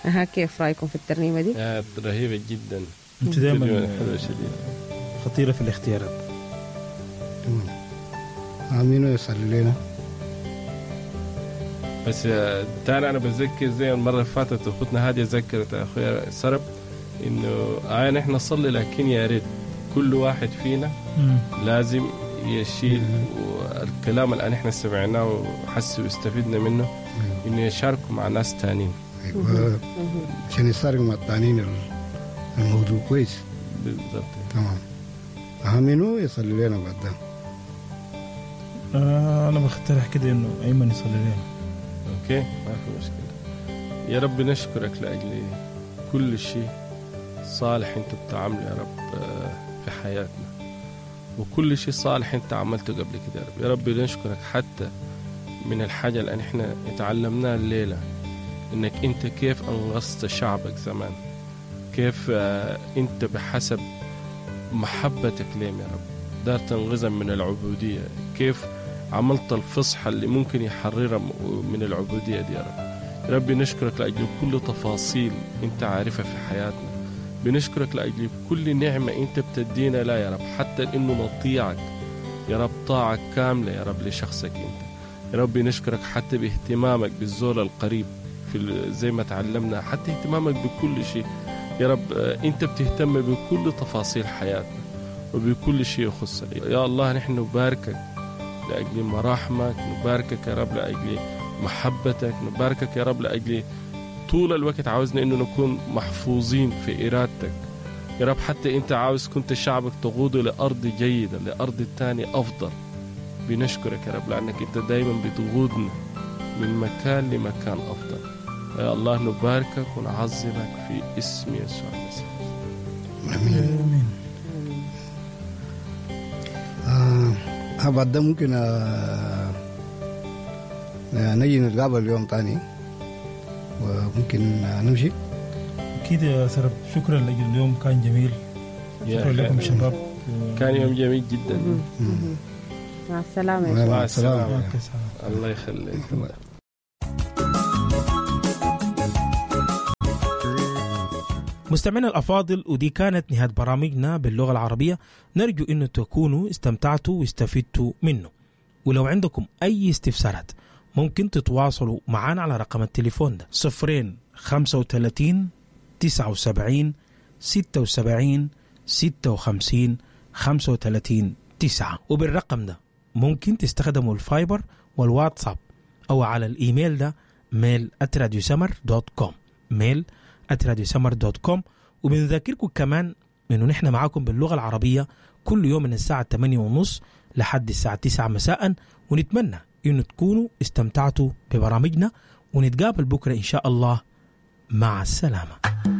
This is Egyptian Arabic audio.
أها كيف رايكم في الترنيمه دي؟ آه، رهيبه جدا انت دائما حلوه شديد خطيره في الاختيارات امين ويصلي لنا بس آه، تاني انا بتذكر زي المره اللي فاتت اختنا هاديه ذكرت اخويا سرب انه آه نحن نصلي لكن يا ريت كل واحد فينا مم. لازم يشيل الكلام اللي احنا سمعناه وحس واستفدنا منه انه يشاركه مع ناس تانيين ايوه عشان يسارق مع التانيين الموضوع كويس بالضبط تمام امين ويصلي لنا بعد ده آه انا بقترح كده انه ايمن يصلي لنا اوكي ما في مشكله يا رب نشكرك لاجل كل شيء صالح انت بتعمله يا رب آه، في حياتنا وكل شيء صالح انت عملته قبل كده يا رب يا رب نشكرك حتى من الحاجه اللي احنا اتعلمناها الليله انك انت كيف انغصت شعبك زمان كيف آه، انت بحسب محبتك لهم يا رب دار تنغزهم من العبوديه كيف عملت الفصحى اللي ممكن يحررهم من العبوديه دي يا رب يا رب نشكرك لاجل كل تفاصيل انت عارفها في حياتنا بنشكرك لاجل كل نعمه انت بتدينا لا يا رب حتى انه نطيعك يا رب طاعه كامله يا رب لشخصك انت يا رب نشكرك حتى باهتمامك بالزول القريب في ال- زي ما تعلمنا حتى اهتمامك بكل شيء يا رب آه، انت بتهتم بكل تفاصيل حياتنا وبكل شيء يخصنا يا الله نحن نباركك لاجل مراحمك نباركك يا رب لاجل محبتك نباركك يا رب لاجل طول الوقت عاوزنا انه نكون محفوظين في ارادتك يا رب حتى انت عاوز كنت شعبك تقود لارض جيده لارض تاني افضل بنشكرك يا رب لانك انت دايما بتقودنا من مكان لمكان افضل يا الله نباركك ونعظمك في اسم يسوع المسيح امين آه بعد ده ممكن آه آه، نجي نتقابل اليوم تاني وممكن آه، نمشي اكيد يا سرب شكرا لاجل اليوم كان جميل يا شكرا لكم خير. شباب كان يوم جميل جدا مم. مع السلامه يا مع مع السلامة. السلامه اوكي سلام. الله يخليك مستمعينا الافاضل ودي كانت نهايه برامجنا باللغه العربيه نرجو انه تكونوا استمتعتوا واستفدتوا منه ولو عندكم اي استفسارات ممكن تتواصلوا معنا على رقم التليفون ده صفرين خمسة وثلاثين تسعة وسبعين ستة وسبعين ستة وخمسين خمسة وثلاثين تسعة وبالرقم ده ممكن تستخدموا الفايبر والواتساب أو على الإيميل ده ميل @radiosummer دوت كوم ميل @radiosummer دوت كوم وبنذكركم كمان انه نحن معاكم باللغه العربيه كل يوم من الساعه 8 ونص لحد الساعه 9 مساء ونتمنى انه تكونوا استمتعتوا ببرامجنا ونتقابل بكره ان شاء الله مع السلامه